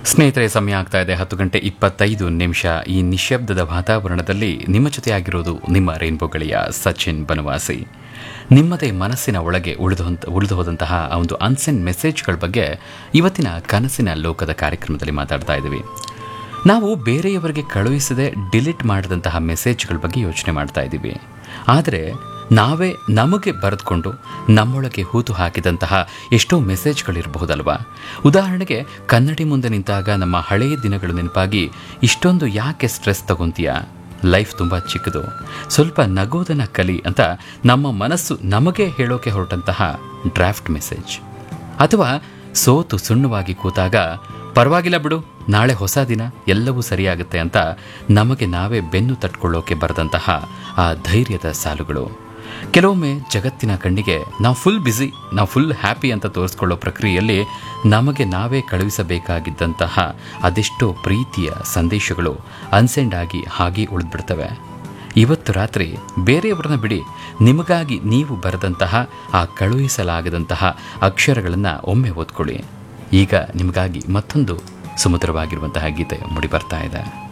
ಸ್ನೇಹಿತರೆ ಸಮಯ ಆಗ್ತಾ ಇದೆ ಹತ್ತು ಗಂಟೆ ಇಪ್ಪತ್ತೈದು ನಿಮಿಷ ಈ ನಿಶಬ್ದದ ವಾತಾವರಣದಲ್ಲಿ ನಿಮ್ಮ ಜೊತೆಯಾಗಿರೋದು ನಿಮ್ಮ ರೈನ್ಬೋ ಗೆಳೆಯ ಸಚಿನ್ ಬನವಾಸಿ ನಿಮ್ಮದೇ ಮನಸ್ಸಿನ ಒಳಗೆ ಉಳಿದು ಉಳಿದು ಹೋದಂತಹ ಆ ಒಂದು ಅನ್ಸೆಂಡ್ ಮೆಸೇಜ್ಗಳ ಬಗ್ಗೆ ಇವತ್ತಿನ ಕನಸಿನ ಲೋಕದ ಕಾರ್ಯಕ್ರಮದಲ್ಲಿ ಮಾತಾಡ್ತಾ ಇದ್ದೀವಿ ನಾವು ಬೇರೆಯವರಿಗೆ ಕಳುಹಿಸದೆ ಡಿಲೀಟ್ ಮಾಡಿದಂತಹ ಮೆಸೇಜ್ಗಳ ಬಗ್ಗೆ ಯೋಚನೆ ಮಾಡ್ತಾ ಇದ್ದೀವಿ ಆದರೆ ನಾವೇ ನಮಗೆ ಬರೆದುಕೊಂಡು ನಮ್ಮೊಳಗೆ ಹೂತು ಹಾಕಿದಂತಹ ಎಷ್ಟೋ ಮೆಸೇಜ್ಗಳಿರಬಹುದಲ್ವಾ ಉದಾಹರಣೆಗೆ ಕನ್ನಡಿ ಮುಂದೆ ನಿಂತಾಗ ನಮ್ಮ ಹಳೆಯ ದಿನಗಳು ನೆನಪಾಗಿ ಇಷ್ಟೊಂದು ಯಾಕೆ ಸ್ಟ್ರೆಸ್ ತಗೊಂತೀಯಾ ಲೈಫ್ ತುಂಬ ಚಿಕ್ಕದು ಸ್ವಲ್ಪ ನಗೋದನ್ನ ಕಲಿ ಅಂತ ನಮ್ಮ ಮನಸ್ಸು ನಮಗೆ ಹೇಳೋಕೆ ಹೊರಟಂತಹ ಡ್ರಾಫ್ಟ್ ಮೆಸೇಜ್ ಅಥವಾ ಸೋತು ಸುಣ್ಣವಾಗಿ ಕೂತಾಗ ಪರವಾಗಿಲ್ಲ ಬಿಡು ನಾಳೆ ಹೊಸ ದಿನ ಎಲ್ಲವೂ ಸರಿಯಾಗುತ್ತೆ ಅಂತ ನಮಗೆ ನಾವೇ ಬೆನ್ನು ತಟ್ಕೊಳ್ಳೋಕೆ ಬರೆದಂತಹ ಆ ಧೈರ್ಯದ ಸಾಲುಗಳು ಕೆಲವೊಮ್ಮೆ ಜಗತ್ತಿನ ಕಣ್ಣಿಗೆ ನಾವು ಫುಲ್ ಬ್ಯುಸಿ ನಾವು ಫುಲ್ ಹ್ಯಾಪಿ ಅಂತ ತೋರಿಸ್ಕೊಳ್ಳೋ ಪ್ರಕ್ರಿಯೆಯಲ್ಲಿ ನಮಗೆ ನಾವೇ ಕಳುಹಿಸಬೇಕಾಗಿದ್ದಂತಹ ಅದೆಷ್ಟೋ ಪ್ರೀತಿಯ ಸಂದೇಶಗಳು ಅನ್ಸೆಂಡ್ ಆಗಿ ಹಾಗೆ ಉಳಿದ್ಬಿಡ್ತವೆ ಇವತ್ತು ರಾತ್ರಿ ಬೇರೆಯವರನ್ನ ಬಿಡಿ ನಿಮಗಾಗಿ ನೀವು ಬರೆದಂತಹ ಆ ಕಳುಹಿಸಲಾಗದಂತಹ ಅಕ್ಷರಗಳನ್ನು ಒಮ್ಮೆ ಓದ್ಕೊಳ್ಳಿ ಈಗ ನಿಮಗಾಗಿ ಮತ್ತೊಂದು ಸುಮಧುರವಾಗಿರುವಂತಹ ಗೀತೆ ಮೂಡಿ ಬರ್ತಾ ಇದೆ